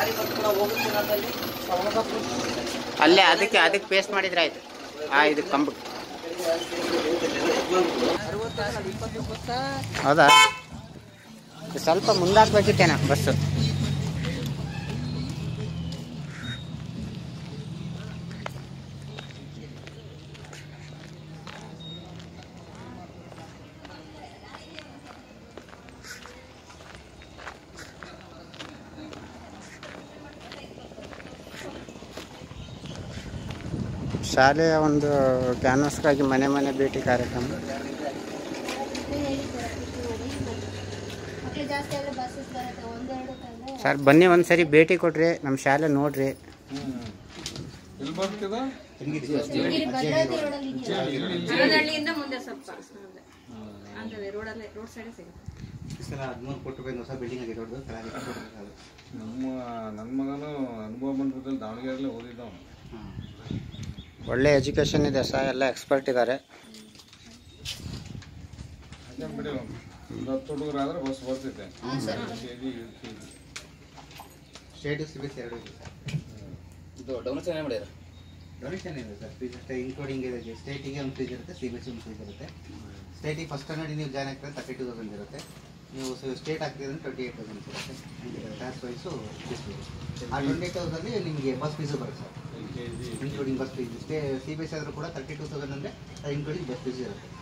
ದಾರಿ ಬಂದು ಕೂಡ ಹೋಗುತ್ತೆ ಅನ್ನೋದ್ರಲ್ಲಿ ಸಮಾಧಾನ ಅಲ್ಲೇ ಅದಕ್ಕೆ ಅದಕ್ಕೆ ಪೇಸ್ಟ್ ಮಾಡಿದ್ರೆ ಆಯ್ತು ಆ ಇದು ಕಂಬ ಅರವತ್ತಾಗಲ್ಲ ಇಪ್ಪತ್ತು ಗೊತ್ತಾ ಹೌದಾ ಸ್ವಲ್ಪ ಮುಂದಾಕ್ಬೇಕಿತ್ತೇನ ಬಸ್ಸು ಶಾಲೆಯ ಒಂದು ಕ್ಯಾನ್ವಸ್ಗಾಗಿ ಮನೆ ಮನೆ ಭೇಟಿ ಕಾರ್ಯಕ್ರಮ ಮಕ್ಳು ಜಾಸ್ತಿ ಆದರೆ ಬಸ್ಸಸ್ ಬರುತ್ತೆ ಒಂದೆರಡು ತಂದ್ರೆ ಸರ್ ಬನ್ನಿ ಒಂದ್ಸರಿ ಭೇಟಿ ಕೊಡ್ರಿ ನಮ್ಮ ಶಾಲೆ ನೋಡ್ರಿ ಎಲ್ಲಿ ಬರ್ತದ ಇಲ್ಲಿ ಭದ್ರಾವತಿ ರೋಡಲ್ಲಿ ಇದೆಯಲ್ಲ ಹರದಹಳ್ಳಿಯಿಂದ ಮುಂದೆ ಸ್ವಲ್ಪ ಮುಂದೆ ಅಂದ್ರೆ ರೋಡಲ್ಲೇ ರೋಡ್ ಸೈಡ್ ಸಿಗುತ್ತೆ ಸಲ ಹದಿಮೂರು ಕೋಟಿ ರೂಪಾಯಿ ಹೊಸ ಬಿಲ್ಡಿಂಗ್ ಆಗಿದೆ ದೊಡ್ಡದು ಕೆಳಗೆ ಕಟ್ಬಿಟ್ಟಿರೋದು. ನಮ್ಮ ನನ್ನ ಮಗನು ಅನುಭವ ಬಂದ್ಬಿಟ್ಟಲ್ಲಿ ದಾವಣಗೆರೆಲ್ಲೇ ಓದಿದ್ದವ ಒಳ್ಳೆ ಎಜುಕೇಷನ್ ಇದೆ ಸರ್ ಎಲ್ಲ ಎಕ್ಸ್ಪರ್ಟ್ ಇದ್ದಾರೆ ಯಾಕೆ ಬಿಡಿ ಒಂದು ಹತ್ತು ಹುಡುಗರು ಆದ್ರೆ ಬಸ್ ಬರ್ತಿದ್ದೆ KG KG state C B S ಎರಡು ಇದೆ ಸರ್ ಇದು ಡೊನೇಷನ್ ಮಾಡಿದ್ರು ಡೊನೇಷನ್ ಇದೆ ಸರ್ ಫೀಸ್ ಅಷ್ಟೇ ಇನ್ಕ್ಲೂಡಿಂಗ್ ಇದೆ ಸ್ಟೇಟಿಗೆ ಒಂದು ಫೀಸ್ ಇರುತ್ತೆ ಸಿ ಬಿ ಎಸ್ ಒಂದು ಫೀಸ್ ಇರುತ್ತೆ ಸ್ಟೇಟಿಗೆ ಫಸ್ಟ್ ಸ್ಟ್ಯಾಂಡರ್ಡ್ ನೀವು ಜಾಯ್ನ್ ಆಗ್ತಾರೆ ತರ್ಟಿ ಟು ತೌಸಂಡ್ ಇರುತ್ತೆ ನೀವು ಸ್ಟೇಟ್ ಆಗ್ತಿದ್ರೆ ಟ್ವೆಂಟಿ ಏಟ್ ತೌಸಂಡ್ ಇರುತ್ತೆ ಕ್ಲಾಸ್ ವೈಸು ಫೀಸ್ ಆ ಟ್ವೆಂಟಿ ಏಟ್ ತೌಸಂಡಲ್ಲಿ ನಿಮಗೆ ಬಸ್ ಫೀಸು ಬರುತ್ತೆ sir KG including bus fees ಸ್ಟೇ ಸಿ ಬಿ ಎಸ್ ಆದರೂ ಕೂಡ ತರ್ಟಿ ಟು ತೌಸಂಡ್ ಅಂದರೆ ಇನ್ಕ್ಲೂಡಿಂಗ್ ಬಸ್ ಫೀಸ್ ಇರುತ್ತೆ